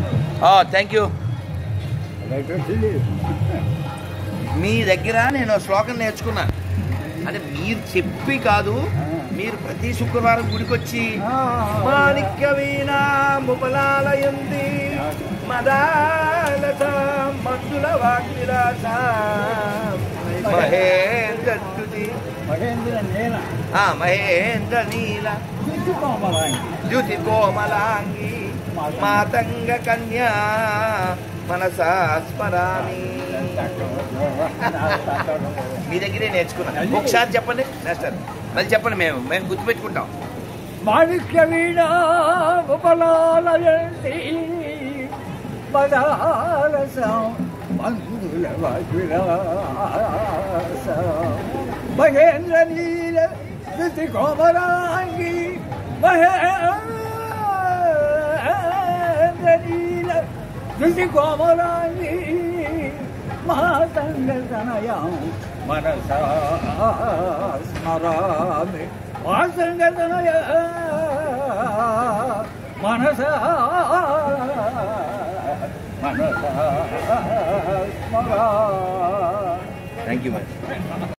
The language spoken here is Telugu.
థ్యాంక్ యూ మీ దగ్గర నేను శ్లోకం నేర్చుకున్నా అంటే మీరు చెప్పి కాదు మీరు ప్రతి శుక్రవారం గుడికొచ్చి మాణిక్య వీణా ముపలాలయంది మదాలత మందుల వాగ్విలాస మహేంద్ర స్తుతి. మహేంద్ర నేల ఆ, మహేంద్ర నీల ద్యుతి కోమలాంగి మాతంగ కన్యా మనసా స్మరామి మీ దగ్గరే నేర్చుకున్నా ఒకసారి చెప్పండి మాస్టర్ మళ్ళీ చెప్పండి మేము మేము గుర్తుపెట్టుకుంటాం మాణిక్య వీణా ఉపలాలయంతి పదాలసం మందుల విలాస మహేంద్ర నీల స్థుతి కోమరాంగి మహేంద్ర నీల స్థుతి కోమరాంగి మాతంగ తనయం మనసా స్మరామి మాతంగ తనయ మనసా మనసా స్మరా థ్యాంక్ యూ మేడం